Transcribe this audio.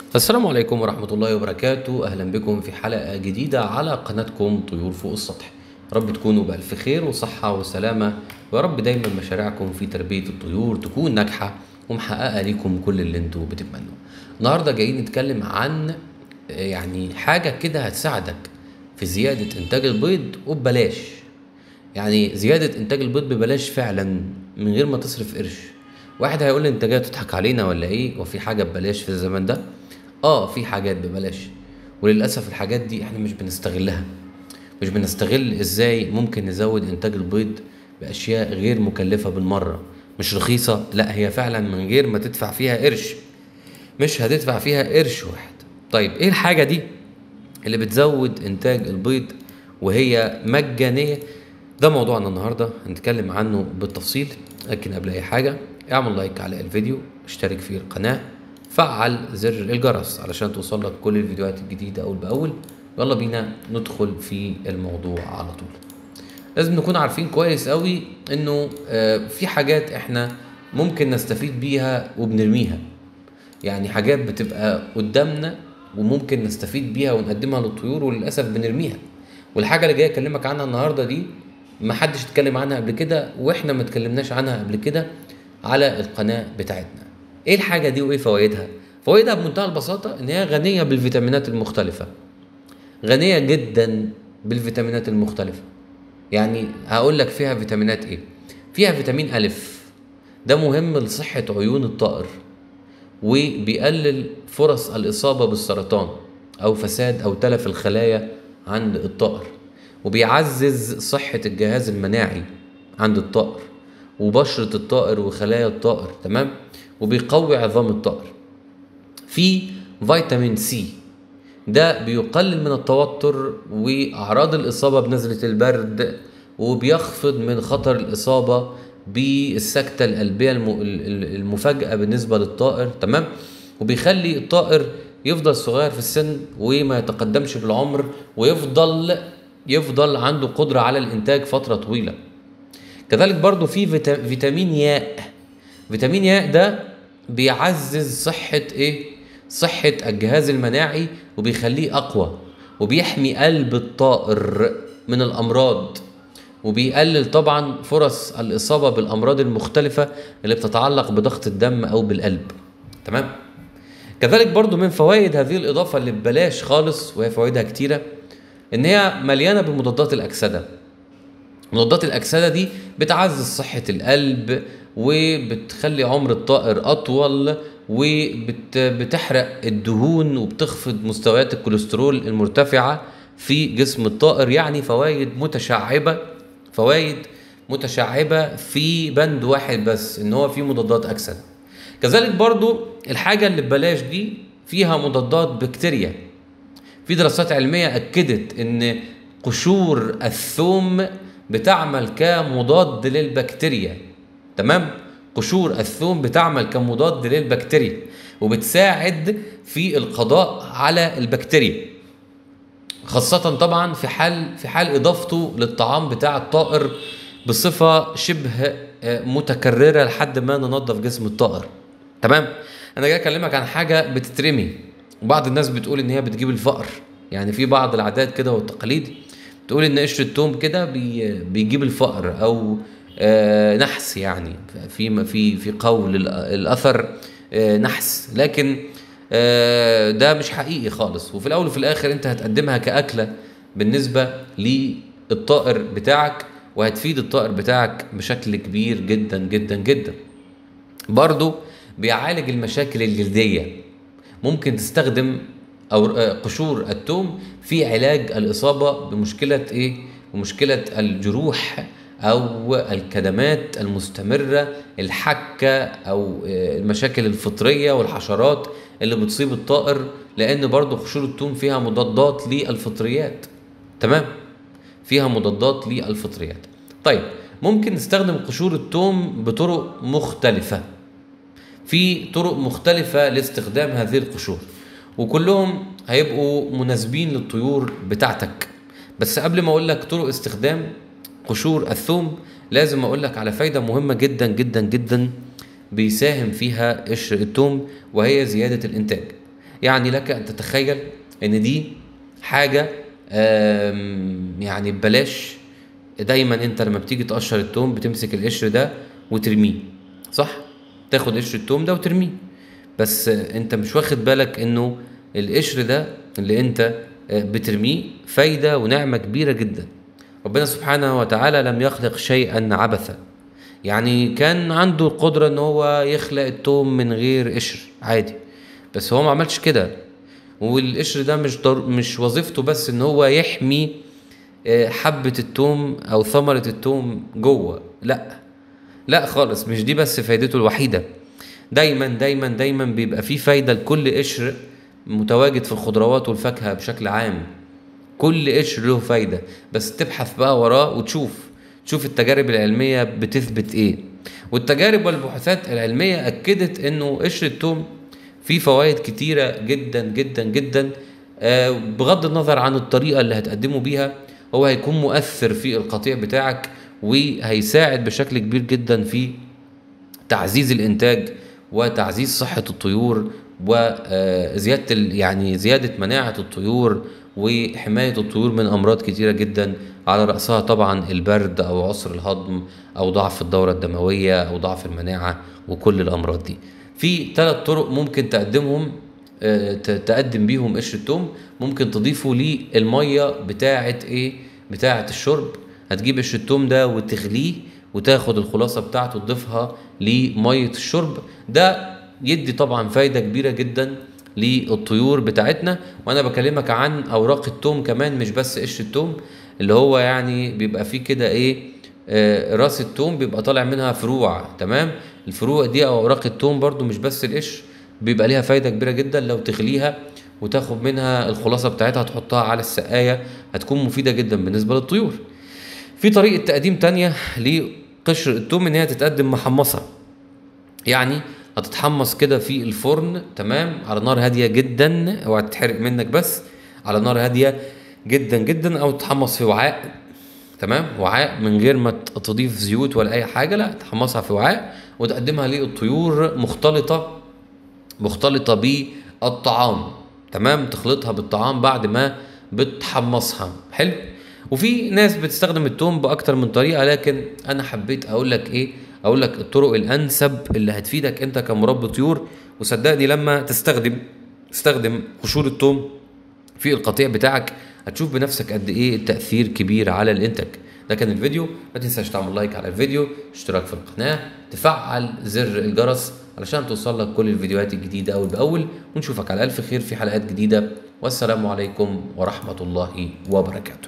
السلام عليكم ورحمة الله وبركاته أهلا بكم في حلقة جديدة على قناتكم طيور فوق السطح رب تكونوا بألف خير وصحة وسلامة ويا رب دايما مشاريعكم في تربية الطيور تكون ناجحة ومحققة ليكم كل اللي انتوا بتتمنوه النهاردة جايين نتكلم عن آه، يعني حاجة كده هتساعدك في زيادة إنتاج البيض وببلاش يعني زيادة إنتاج البيض ببلاش فعلا من غير ما تصرف قرش واحد هيقول لي انت جاي تضحك علينا ولا ايه وفي حاجة ببلاش في الزمن ده اه في حاجات ببلاش وللأسف الحاجات دي احنا مش بنستغلها مش بنستغل ازاي ممكن نزود انتاج البيض باشياء غير مكلفة بالمرة مش رخيصة لا هي فعلا من غير ما تدفع فيها قرش مش هتدفع فيها قرش واحد طيب ايه الحاجة دي اللي بتزود انتاج البيض وهي مجانية ده موضوعنا النهاردة هنتكلم عنه بالتفصيل لكن قبل اي حاجة اعمل لايك على الفيديو اشترك في القناة فعل زر الجرس علشان توصلك كل الفيديوهات الجديدة اول باول يلا بينا ندخل في الموضوع على طول لازم نكون عارفين كويس قوي انه آه، في حاجات احنا ممكن نستفيد بيها وبنرميها يعني حاجات بتبقى قدامنا وممكن نستفيد بيها ونقدمها للطيور وللاسف بنرميها والحاجه اللي جاي اكلمك عنها النهارده دي ما حدش اتكلم عنها قبل كده واحنا ما اتكلمناش عنها قبل كده على القناه بتاعتنا ايه الحاجه دي وايه فوائدها فوائدها بمنتهى البساطه ان هي غنيه بالفيتامينات المختلفه غنيه جدا بالفيتامينات المختلفه يعني هقول لك فيها فيتامينات ايه فيها فيتامين الف ده مهم لصحه عيون الطائر وبيقلل فرص الإصابة بالسرطان أو فساد أو تلف الخلايا عند الطائر وبيعزز صحة الجهاز المناعي عند الطائر وبشرة الطائر وخلايا الطائر تمام وبيقوي عظام الطائر في فيتامين سي ده بيقلل من التوتر وأعراض الإصابة بنزلة البرد وبيخفض من خطر الإصابة بالسكتة القلبية الم- ال- ال- المفاجئة بالنسبة للطائر تمام وبيخلي الطائر يفضل صغير في السن وما يتقدمش بالعمر ويفضل يفضل عنده قدرة على الإنتاج فترة طويلة كذلك برضو في فيتا- فيتامين ياء فيتامين ياء ده بيعزز صحة ايه صحة الجهاز المناعي وبيخليه أقوى وبيحمي قلب الطائر من الأمراض وبيقلل طبعا فرص الإصابة بالأمراض المختلفة اللي بتتعلق بضغط الدم أو بالقلب تمام كذلك برضو من فوائد هذه الإضافة اللي ببلاش خالص وهي فوائدها كتيرة إن هي مليانة بمضادات الأكسدة مضادات الأكسدة دي بتعزز صحة القلب وبتخلي عمر الطائر أطول وبتحرق الدهون وبتخفض مستويات الكوليسترول المرتفعة في جسم الطائر يعني فوائد متشعبة فوائد متشعبة في بند واحد بس ان هو فيه مضادات أكسدة كذلك برضو الحاجة اللي ببلاش دي فيها مضادات بكتيريا في دراسات علمية أكدت إن قشور الثوم بتعمل كمضاد للبكتيريا تمام قشور الثوم بتعمل كمضاد للبكتيريا وبتساعد في القضاء على البكتيريا خاصة طبعا في حال في حال إضافته للطعام بتاع الطائر بصفة شبه آه، متكررة لحد ما ننظف جسم الطائر تمام أنا جاي أكلمك عن حاجة بتترمي وبعض الناس بتقول إن هي بتجيب الفقر يعني في بعض العادات كده والتقاليد بتقول إن قشر التوم كده بي بيجيب الفقر أو آه، نحس يعني في في في قول ال- الأثر آه، نحس لكن آه، ده مش حقيقي خالص وفي الاول وفي الاخر انت هتقدمها كاكله بالنسبه للطائر بتاعك وهتفيد الطائر بتاعك بشكل كبير جدا جدا جدا برضو بيعالج المشاكل الجلديه ممكن تستخدم او آه، قشور التوم في علاج الاصابه بمشكله ايه بمشكله الجروح او الكدمات المستمره الحكه او آه، المشاكل الفطريه والحشرات اللي بتصيب الطائر لان برضو قشور التوم فيها مضادات للفطريات تمام فيها مضادات للفطريات طيب ممكن نستخدم قشور التوم بطرق مختلفه في طرق مختلفة لاستخدام هذه القشور وكلهم هيبقوا مناسبين للطيور بتاعتك بس قبل ما اقول لك طرق استخدام قشور الثوم لازم اقول لك على فايدة مهمة جدا جدا جدا بيساهم فيها قشر الثوم وهي زيادة الانتاج يعني لك ان تتخيل ان دي حاجه آم، يعني ببلاش دايما انت لما بتيجي تقشر التوم بتمسك القشر ده وترميه صح تاخد قشر التوم ده وترميه بس آه، انت مش واخد بالك انه القشر ده اللي انت آه، بترميه فايده ونعمه كبيره جدا ربنا سبحانه وتعالى لم يخلق شيئا عبثا يعني كان عنده القدرة ان هو يخلق التوم من غير قشر عادي بس هو ما عملش كده والقشر ده مش ضر... مش وظيفته بس ان هو يحمي آه، حبة التوم او ثمرة التوم جوه لا لا خالص مش دي بس فايدته الوحيدة دايما دايما دايما بيبقى فيه فايدة لكل قشر متواجد في الخضروات والفاكهة بشكل عام كل قشر له فايدة بس تبحث بقى وراه وتشوف تشوف التجارب العلمية بتثبت ايه والتجارب والبحوثات العلمية أكدت انه قشر التوم فيه فوائد كتيرة جدا جدا جدا آه، بغض النظر عن الطريقة اللي هتقدمه بيها هو هيكون مؤثر في القطيع بتاعك وهيساعد بشكل كبير جدا في تعزيز الانتاج وتعزيز صحه الطيور وزياده يعني زياده مناعه الطيور وحمايه الطيور من امراض كتيره جدا على راسها طبعا البرد او عسر الهضم او ضعف الدوره الدمويه او ضعف المناعه وكل الامراض دي في ثلاث طرق ممكن تقدمهم آه، ت- تقدم بيهم قشر التوم ممكن تضيفه للميه بتاعه ايه بتاعه الشرب هتجيب قشر التوم ده وتغليه وتاخد الخلاصه بتاعته تضيفها لميه الشرب ده يدي طبعا فايده كبيره جدا للطيور بتاعتنا وانا بكلمك عن اوراق التوم كمان مش بس قشر التوم اللي هو يعني بيبقى فيه كده ايه آه، راس التوم بيبقى طالع منها فروع تمام الفروع دي او اوراق التوم برضو مش بس القشر بيبقى ليها فايده كبيره جدا لو تغليها وتاخد منها الخلاصه بتاعتها تحطها على السقايه هتكون مفيده جدا بالنسبه للطيور في طريقه تقديم تانية لقشر التوم ان هي تتقدم محمصه يعني هتتحمص كده في الفرن تمام على نار هاديه جدا اوعى تتحرق منك بس على نار هاديه جدا جدا او تتحمص في وعاء تمام وعاء من غير ما ت- تضيف زيوت ولا اي حاجه لا تحمصها في وعاء وتقدمها للطيور مختلطه مختلطه بالطعام تمام تخلطها بالطعام بعد ما بتحمصها حلو وفي ناس بتستخدم التوم باكتر من طريقه لكن انا حبيت اقول لك ايه اقول لك الطرق الانسب اللي هتفيدك انت كمربي طيور وصدقني لما تستخدم تستخدم قشور التوم في القطيع بتاعك هتشوف بنفسك قد ايه التاثير كبير على الانتاج ده كان الفيديو ما تنساش تعمل لايك على الفيديو اشتراك في القناه تفعل زر الجرس علشان توصل لك كل الفيديوهات الجديده اول باول ونشوفك على الف خير في حلقات جديده والسلام عليكم ورحمه الله وبركاته